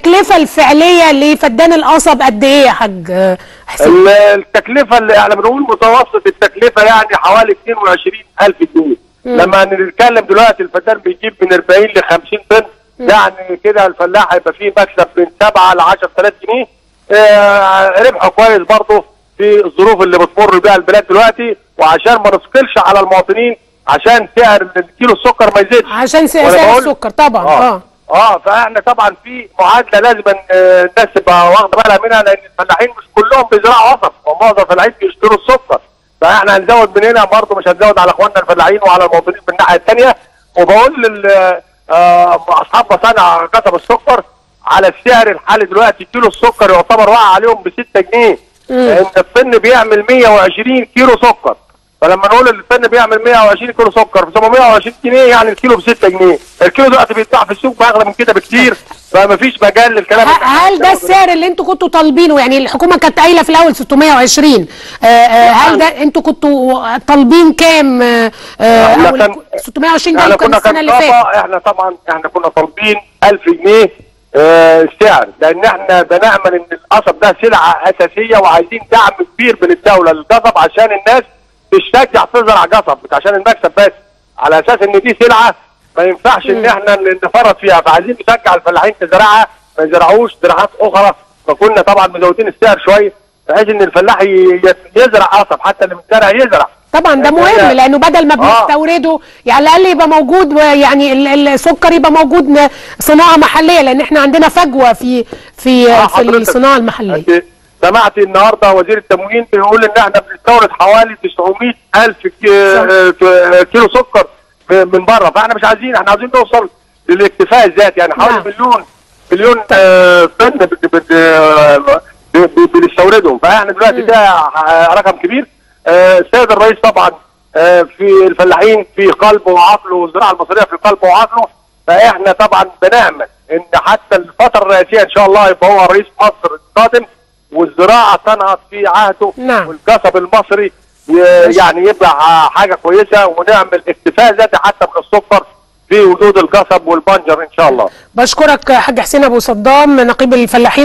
التكلفه الفعليه لفدان القصب قد ايه يا حاج آه، حسين ال- التكلفه اللي احنا بنقول متوسط التكلفه يعني حوالي 22000 جنيه لما نتكلم دلوقتي الفدان بيجيب من 40 ل 50 طن يعني كده الفلاح هيبقى فيه مكسب من 7 ل 10000 جنيه آه، ربحه كويس برضه في الظروف اللي بتمر بيها البلاد دلوقتي وعشان ما نثقلش على المواطنين عشان سعر كيلو السكر ما يزيدش عشان سعر وأنا سعر بقول- السكر طبعا اه, اه اه فاحنا طبعا في معادله لازم أن، آه، الناس تبقى واخده بالها منها لان الفلاحين مش كلهم بيزرعوا قصب ومعظم الفلاحين بيشتروا السكر فاحنا هنزود من هنا برضه مش هنزود على اخواننا الفلاحين وعلى المواطنين من الناحيه الثانيه وبقول لل آه، اصحاب مصانع قصب السكر على السعر الحالي دلوقتي كيلو السكر يعتبر واقع عليهم ب 6 جنيه لان الطن بيعمل 120 كيلو سكر فلما نقول ان الطن بيعمل 120 كيلو سكر ب 720 جنيه يعني الكيلو ب 6 جنيه الكيلو دلوقتي بيتباع في السوق باغلى من كده بكتير فما فيش مجال للكلام ه- اللي احنا هل ده بنتكلمه السعر اللي انتوا كنتوا طالبينه يعني الحكومه كانت قايله في الاول 620 آه، آه، هل ده انتوا كنتوا طالبين كام آه، آه، احنا أو كان- ال 620 ده احنا كان كنا السنه اللي كان فاتت طابع احنا طبعا احنا كنا طالبين 1000 جنيه آه، السعر لان احنا بنامل ان القصب ده سلعه اساسيه وعايزين دعم كبير من الدوله للقصب عشان الناس تشجع تزرع قصب مش عشان المكسب بس على اساس ان دي سلعه ما ينفعش ان احنا نفرط فيها فعايزين نشجع الفلاحين تزرعها ما يزرعوش زراعات اخرى فكنا طبعا مزودين السعر شويه بحيث ان الفلاح ي- يزرع قصب حتى اللي مزرع يزرع طبعا ده يعني مهم هي- لانه بدل ما آه. بنستورده يعني على الاقل يبقى موجود و- يعني ال- السكر يبقى موجود ن- صناعه محليه لان احنا عندنا فجوه في في آه، في حضرتك. الصناعه المحليه انت سمعت النهارده وزير التموين بيقول ان احنا بنستورد حوالي 900 الف كيلو سكر من بره فاحنا مش عايزين احنا عايزين نوصل للاكتفاء الذاتي يعني حوالي نعم. مليون مليون آه، طن بت- بت- آه، ب- ب- بنستوردهم فاحنا دلوقتي ده آه، رقم كبير آه، السيد الرئيس طبعا آه، في الفلاحين في قلبه وعقله والزراعه المصريه في قلبه وعقله فاحنا طبعا بنامل ان حتى الفتره الرئاسيه ان شاء الله يبقى هو رئيس مصر القادم والزراعه تنهض في عهده نعم. والقصب المصري ي- يعني يبقى حاجه كويسه ونعمل اكتفاء ذاتي حتى من السكر في وجود القصب والبنجر ان شاء الله بشكرك حاج حسين ابو صدام نقيب الفلاحين